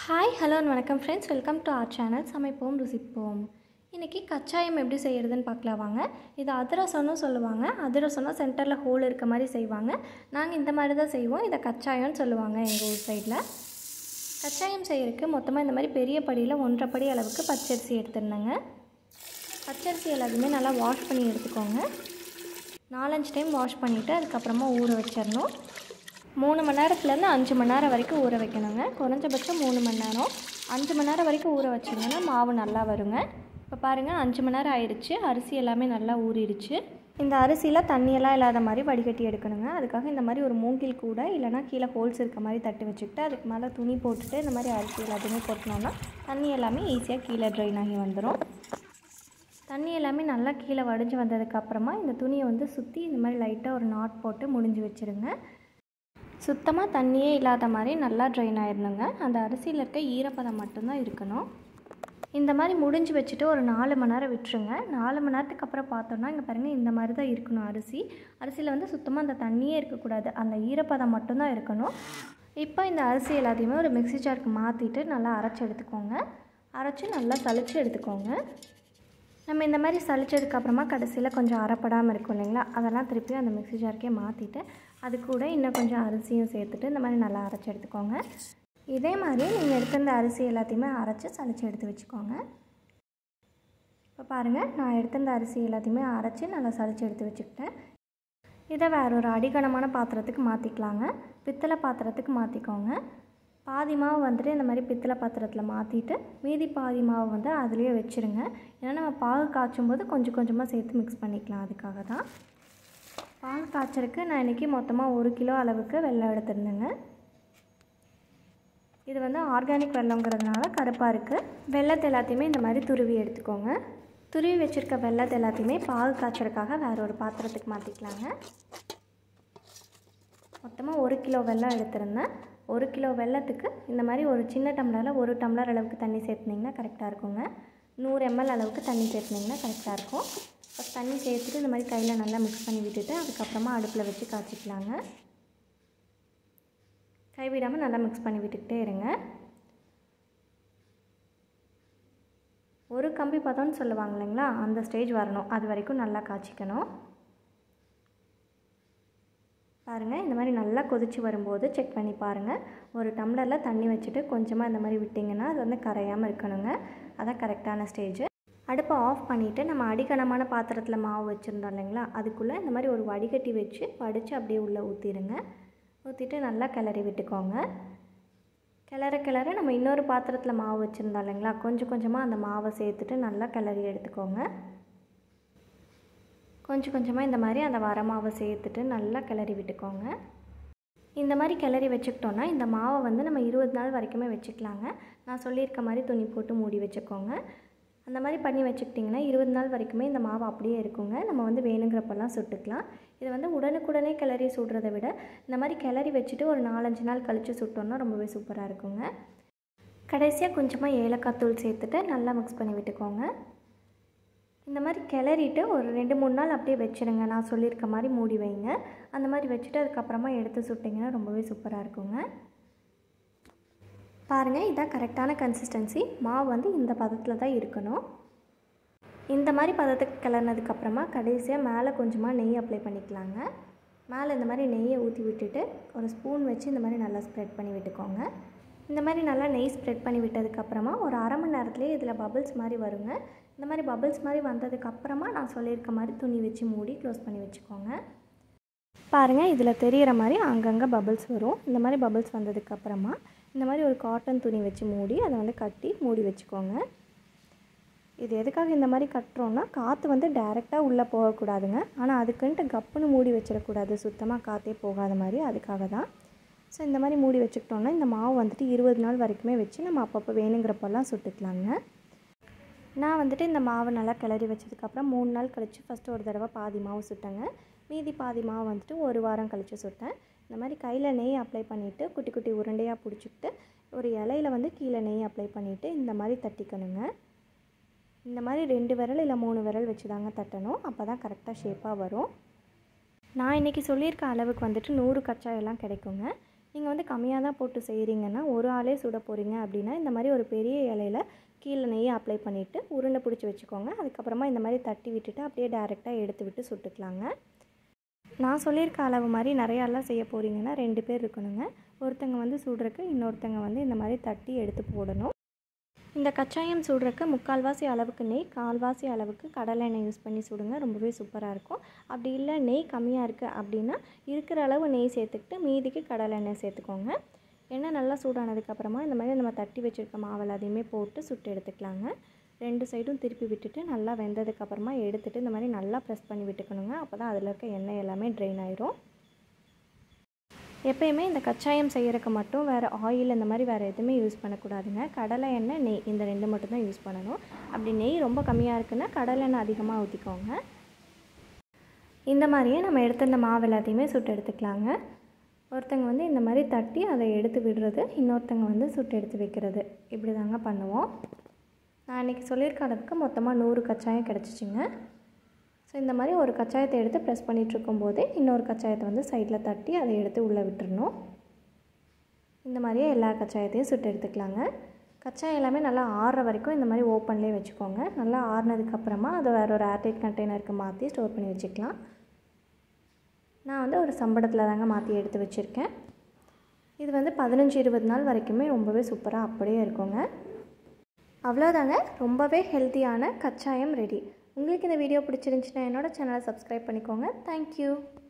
hi hello வணக்கம் friends welcome to our channel சமைப்போம் ருசிப்போம் இன்றைக்கி கச்சாயம் எப்படி செய்கிறதுன்னு பார்க்கலாம் வாங்க இது அதிரசம்னு சொல்லுவாங்க அதிரசம்னா சென்டரில் ஹோல் இருக்க மாதிரி செய்வாங்க நாங்கள் இந்த மாதிரி தான் செய்வோம் இதை கச்சாயம்னு சொல்லுவாங்க எங்கள் ஊர் சைடில் கச்சாயம் செய்யறதுக்கு மொத்தமாக இந்த மாதிரி பெரிய படியில் ஒன்றரை படி அளவுக்கு பச்சரிசி எடுத்துருந்தேங்க பச்சரிசி எல்லாத்தையுமே நல்லா வாஷ் பண்ணி எடுத்துக்கோங்க நாலஞ்சு டைம் வாஷ் பண்ணிவிட்டு அதுக்கப்புறமா ஊற வச்சிடணும் மூணு மணி நேரத்துலேருந்து அஞ்சு மணி நேரம் வரைக்கும் ஊற வைக்கணுங்க குறைஞ்சபட்சம் மூணு மணி நேரம் அஞ்சு மணி நேரம் வரைக்கும் ஊற வச்சிங்கன்னா மாவு நல்லா வருங்க இப்போ பாருங்கள் அஞ்சு மணி நேரம் ஆயிடுச்சு அரிசி எல்லாமே நல்லா ஊறிடுச்சு இந்த அரிசியில் தண்ணியெல்லாம் இல்லாத மாதிரி வடிகட்டி எடுக்கணுங்க அதுக்காக இந்த மாதிரி ஒரு மூங்கில் கூட இல்லைனா கீழே ஹோல்ஸ் இருக்க மாதிரி தட்டு வச்சுக்கிட்டு அதுக்கு மேலே துணி போட்டுட்டு இந்த மாதிரி அரிசி எல்லாத்தையுமே போட்டோம்னா தண்ணி எல்லாமே ஈஸியாக கீழே ட்ரைன் ஆகி வந்துடும் தண்ணி எல்லாமே நல்லா கீழே வடிஞ்சு வந்ததுக்கப்புறமா இந்த துணியை வந்து சுற்றி இந்த மாதிரி லைட்டாக ஒரு நாட் போட்டு முடிஞ்சு வச்சுருங்க சுத்தமாக தண்ணியே இல்லாத மாதிரி நல்லா ட்ரைன் ஆயிடணுங்க அந்த அரிசியில் இருக்க ஈரப்பதம் மட்டும்தான் இருக்கணும் இந்த மாதிரி முடிஞ்சு வச்சுட்டு ஒரு நாலு மணி நேரம் விட்டுருங்க நாலு மணி நேரத்துக்கு அப்புறம் பார்த்தோன்னா இங்கே பாருங்கள் இந்த மாதிரி தான் இருக்கணும் அரிசி அரிசியில் வந்து சுத்தமாக அந்த தண்ணியே இருக்கக்கூடாது அந்த ஈரப்பதம் மட்டும்தான் இருக்கணும் இப்போ இந்த அரிசி எல்லாத்தையுமே ஒரு மிக்ஸி ஜாருக்கு மாற்றிட்டு நல்லா அரைச்சி எடுத்துக்கோங்க அரைச்சி நல்லா சளிச்சு எடுத்துக்கோங்க நம்ம இந்த மாதிரி சளிச்சதுக்கப்புறமா கடைசியில் கொஞ்சம் அரைப்படாமல் இருக்கும் இல்லைங்களா அதெல்லாம் திருப்பி அந்த மிக்ஸி ஜாருக்கே மாற்றிட்டு அது கூட இன்னும் கொஞ்சம் அரிசியும் சேர்த்துட்டு இந்த மாதிரி நல்லா அரைச்சி எடுத்துக்கோங்க இதே மாதிரி நீங்கள் எடுத்திருந்த அரிசி எல்லாத்தையுமே அரைச்சி சளிச்சு எடுத்து வச்சுக்கோங்க இப்போ பாருங்கள் நான் எடுத்திருந்த அரிசி எல்லாத்தையுமே அரைச்சி நல்லா சளிச்சு எடுத்து வச்சுக்கிட்டேன் இதை வேற ஒரு அடிகனமான பாத்திரத்துக்கு மாற்றிக்கலாங்க பித்தளை பாத்திரத்துக்கு மாற்றிக்கோங்க பாதி மாவு வந்துட்டு இந்த மாதிரி பித்தளை பாத்திரத்தில் மாற்றிட்டு மீதி பாதி மாவு வந்து அதுலேயே வச்சுருங்க ஏன்னா நம்ம பாகு காய்ச்சும் போது கொஞ்சம் கொஞ்சமாக சேர்த்து மிக்ஸ் பண்ணிக்கலாம் அதுக்காக தான் பாகு காய்ச்சறதுக்கு நான் இன்றைக்கி மொத்தமாக ஒரு கிலோ அளவுக்கு வெல்லம் எடுத்திருந்தேங்க இது வந்து ஆர்கானிக் வெள்ளங்கிறதுனால கருப்பாக இருக்குது வெள்ளத்தை எல்லாத்தையுமே இந்த மாதிரி துருவி எடுத்துக்கோங்க துருவி வச்சுருக்க வெள்ளத்தை எல்லாத்தையுமே பாகு காய்ச்சறதுக்காக வேறு ஒரு பாத்திரத்துக்கு மாற்றிக்கலாங்க மொத்தமாக ஒரு கிலோ வெல்லம் எடுத்திருந்தேன் ஒரு கிலோ வெல்லத்துக்கு இந்த மாதிரி ஒரு சின்ன டம்ளரில் ஒரு டம்ளர் அளவுக்கு தண்ணி சேர்த்துனிங்கன்னா கரெக்டாக இருக்குங்க நூறு எம்எல் அளவுக்கு தண்ணி சேர்த்துனிங்கன்னா கரெக்டாக இருக்கும் ஃபஸ்ட் தண்ணி சேர்த்துட்டு இந்த மாதிரி கையில் நல்லா மிக்ஸ் பண்ணி விட்டுட்டு அதுக்கப்புறமா அடுப்பில் வச்சு காய்ச்சிக்கலாங்க கைவிடாமல் நல்லா மிக்ஸ் பண்ணி விட்டுக்கிட்டே இருங்க ஒரு கம்பி பதம்னு சொல்லுவாங்க இல்லைங்களா அந்த ஸ்டேஜ் வரணும் அது வரைக்கும் நல்லா காய்ச்சிக்கணும் பாருங்கள் இந்த மாதிரி நல்லா கொதித்து வரும்போது செக் பண்ணி பாருங்கள் ஒரு டம்ளரில் தண்ணி வச்சுட்டு கொஞ்சமாக இந்த மாதிரி விட்டிங்கன்னா அது வந்து கரையாமல் இருக்கணுங்க அதான் கரெக்டான ஸ்டேஜ் அடுப்பை ஆஃப் பண்ணிவிட்டு நம்ம அடிக்கனமான பாத்திரத்தில் மாவு வச்சுருந்தோம் இல்லைங்களா அதுக்குள்ளே இந்த மாதிரி ஒரு வடிகட்டி வச்சு வடித்து அப்படியே உள்ளே ஊற்றிடுங்க ஊற்றிட்டு நல்லா கிளறி விட்டுக்கோங்க கிளற கிளற நம்ம இன்னொரு பாத்திரத்தில் மாவு வச்சுருந்தோம் இல்லைங்களா கொஞ்சம் கொஞ்சமாக அந்த மாவை சேர்த்துட்டு நல்லா கிளறி எடுத்துக்கோங்க கொஞ்சம் கொஞ்சமாக இந்த மாதிரி அந்த வர மாவை சேர்த்துட்டு நல்லா கிளறி விட்டுக்கோங்க இந்த மாதிரி கிளறி வச்சுக்கிட்டோன்னா இந்த மாவை வந்து நம்ம இருபது நாள் வரைக்குமே வச்சுக்கலாங்க நான் சொல்லியிருக்க மாதிரி துணி போட்டு மூடி வச்சுக்கோங்க அந்த மாதிரி பண்ணி வச்சுக்கிட்டிங்கன்னா இருபது நாள் வரைக்குமே இந்த மாவு அப்படியே இருக்குங்க நம்ம வந்து வேணுங்கிறப்பெல்லாம் சுட்டுக்கலாம் இதை வந்து உடனுக்குடனே கிளறி சுடுறதை விட இந்த மாதிரி கிளறி வச்சுட்டு ஒரு நாலஞ்சு நாள் கழித்து சுட்டோன்னா ரொம்பவே சூப்பராக இருக்குங்க கடைசியாக கொஞ்சமாக ஏலக்காய் தூள் சேர்த்துட்டு நல்லா மிக்ஸ் பண்ணி விட்டுக்கோங்க இந்த மாதிரி கிளறிட்டு ஒரு ரெண்டு மூணு நாள் அப்படியே வச்சுருங்க நான் சொல்லியிருக்க மாதிரி மூடி வைங்க அந்த மாதிரி வச்சுட்டு அதுக்கப்புறமா எடுத்து சுட்டிங்கன்னா ரொம்பவே சூப்பராக இருக்குங்க பாருங்கள் இதான் கரெக்டான கன்சிஸ்டன்சி மாவு வந்து இந்த பதத்தில் தான் இருக்கணும் இந்த மாதிரி பதத்துக்கு கிளறினதுக்கப்புறமா கடைசியாக மேலே கொஞ்சமாக நெய் அப்ளை பண்ணிக்கலாங்க மேலே இந்த மாதிரி நெய்யை ஊற்றி விட்டுட்டு ஒரு ஸ்பூன் வச்சு இந்த மாதிரி நல்லா ஸ்ப்ரெட் பண்ணி விட்டுக்கோங்க இந்த மாதிரி நல்லா நெய் ஸ்ப்ரெட் பண்ணி விட்டதுக்கப்புறமா ஒரு அரை மணி நேரத்துலேயே இதில் பபிள்ஸ் மாதிரி வருங்க இந்த மாதிரி பபிள்ஸ் மாதிரி வந்ததுக்கப்புறமா நான் சொல்லியிருக்க மாதிரி துணி வச்சு மூடி க்ளோஸ் பண்ணி வச்சுக்கோங்க பாருங்கள் இதில் தெரிகிற மாதிரி அங்கங்கே பபிள்ஸ் வரும் இந்த மாதிரி பபிள்ஸ் வந்ததுக்கப்புறமா இந்த மாதிரி ஒரு காட்டன் துணி வச்சு மூடி அதை வந்து கட்டி மூடி வச்சுக்கோங்க இது எதுக்காக இந்த மாதிரி கட்டுறோன்னா காற்று வந்து டைரெக்டாக உள்ளே போகக்கூடாதுங்க ஆனால் அதுக்குன்ட்டு கப்புன்னு மூடி வச்சிடக்கூடாது சுத்தமாக காற்றே போகாத மாதிரி அதுக்காக தான் ஸோ இந்த மாதிரி மூடி வச்சுக்கிட்டோன்னா இந்த மாவு வந்துட்டு இருபது நாள் வரைக்குமே வச்சு நம்ம அப்பப்போ வேணுங்கிறப்பெல்லாம் சுட்டுக்கலாங்க நான் வந்துட்டு இந்த மாவை நல்லா கிளறி வச்சதுக்கப்புறம் மூணு நாள் கழித்து ஃபஸ்ட்டு ஒரு தடவை பாதி மாவு சுட்டேங்க மீதி பாதி மாவு வந்துட்டு ஒரு வாரம் கழித்து சுட்டேன் இந்த மாதிரி கையில் நெய் அப்ளை பண்ணிவிட்டு குட்டி குட்டி உருண்டையாக பிடிச்சிக்கிட்டு ஒரு இலையில வந்து கீழே நெய் அப்ளை பண்ணிவிட்டு இந்த மாதிரி தட்டிக்கணுங்க இந்த மாதிரி ரெண்டு விரல் இல்லை மூணு விரல் வச்சு தாங்க தட்டணும் அப்போ தான் கரெக்டாக ஷேப்பாக வரும் நான் இன்றைக்கி சொல்லியிருக்க அளவுக்கு வந்துட்டு நூறு கச்சாயெல்லாம் கிடைக்குங்க நீங்கள் வந்து கம்மியாக தான் போட்டு செய்கிறீங்கன்னா ஒரு ஆளே சுட போகிறீங்க அப்படின்னா இந்த மாதிரி ஒரு பெரிய இலையில கீழே நெய்யை அப்ளை பண்ணிவிட்டு உருண்டை பிடிச்சி வச்சுக்கோங்க அதுக்கப்புறமா இந்த மாதிரி தட்டி விட்டுட்டு அப்படியே டேரெக்டாக எடுத்து விட்டு சுட்டுக்கலாங்க நான் சொல்லியிருக்க அளவு மாதிரி நிறையாலாம் செய்ய போகிறீங்கன்னா ரெண்டு பேர் இருக்கணுங்க ஒருத்தங்க வந்து சுடுறக்கு இன்னொருத்தங்க வந்து இந்த மாதிரி தட்டி எடுத்து போடணும் இந்த கச்சாயம் சுடுறக்கு முக்கால்வாசி அளவுக்கு நெய் கால்வாசி அளவுக்கு கடலை எண்ணெய் யூஸ் பண்ணி சுடுங்க ரொம்பவே சூப்பராக இருக்கும் அப்படி இல்லை நெய் கம்மியாக இருக்குது அப்படின்னா இருக்கிற அளவு நெய் சேர்த்துக்கிட்டு மீதிக்கு கடலை எண்ணெய் சேர்த்துக்கோங்க எண்ணெய் நல்லா சூடானதுக்கப்புறமா இந்த மாதிரி நம்ம தட்டி வச்சுருக்க மாவு எல்லாத்தையுமே போட்டு சுட்டு எடுத்துக்கலாங்க ரெண்டு சைடும் திருப்பி விட்டுட்டு நல்லா வெந்ததுக்கப்புறமா எடுத்துகிட்டு இந்த மாதிரி நல்லா ப்ரெஸ் பண்ணி விட்டுக்கணுங்க அப்போ தான் அதில் இருக்க எண்ணெய் எல்லாமே ட்ரெயின் ஆயிரும் எப்பயுமே இந்த கச்சாயம் செய்கிறதுக்கு மட்டும் வேறு ஆயில் இந்த மாதிரி வேறு எதுவுமே யூஸ் பண்ணக்கூடாதுங்க கடலை எண்ணெய் நெய் இந்த ரெண்டு மட்டும் தான் யூஸ் பண்ணணும் அப்படி நெய் ரொம்ப கம்மியாக இருக்குன்னா கடலை எண்ணெய் அதிகமாக ஊற்றிக்கோங்க இந்த மாதிரியே நம்ம எடுத்திருந்த மாவு எல்லாத்தையுமே சுட்டு எடுத்துக்கலாங்க ஒருத்தங்க வந்து இந்த மாதிரி தட்டி அதை எடுத்து விடுறது இன்னொருத்தங்க வந்து சுட்டு எடுத்து வைக்கிறது இப்படி தாங்க பண்ணுவோம் நான் இன்றைக்கி சொல்லியிருக்க அளவுக்கு மொத்தமாக நூறு கச்சாயம் கிடச்சிச்சிங்க ஸோ இந்த மாதிரி ஒரு கச்சாயத்தை எடுத்து ப்ரெஸ் பண்ணிகிட்ருக்கும் போதே இன்னொரு கச்சாயத்தை வந்து சைடில் தட்டி அதை எடுத்து உள்ளே விட்டுறணும் இந்த மாதிரியே எல்லா கச்சாயத்தையும் சுட்டு எடுத்துக்கலாங்க கச்சாயம் எல்லாமே நல்லா ஆறுற வரைக்கும் இந்த மாதிரி ஓப்பன்லேயே வச்சுக்கோங்க நல்லா ஆறுனதுக்கப்புறமா அதை வேறு ஒரு ஏர்டைட் கண்டெய்னருக்கு மாற்றி ஸ்டோர் பண்ணி வச்சுக்கலாம் நான் வந்து ஒரு சம்படத்தில் தாங்க மாற்றி எடுத்து வச்சுருக்கேன் இது வந்து பதினஞ்சு இருபது நாள் வரைக்குமே ரொம்பவே சூப்பராக அப்படியே இருக்குங்க அவ்வளோதாங்க ரொம்பவே ஹெல்த்தியான கச்சாயம் ரெடி உங்களுக்கு இந்த வீடியோ பிடிச்சிருந்துச்சுன்னா என்னோடய சேனலை சப்ஸ்கிரைப் பண்ணிக்கோங்க தேங்க்யூ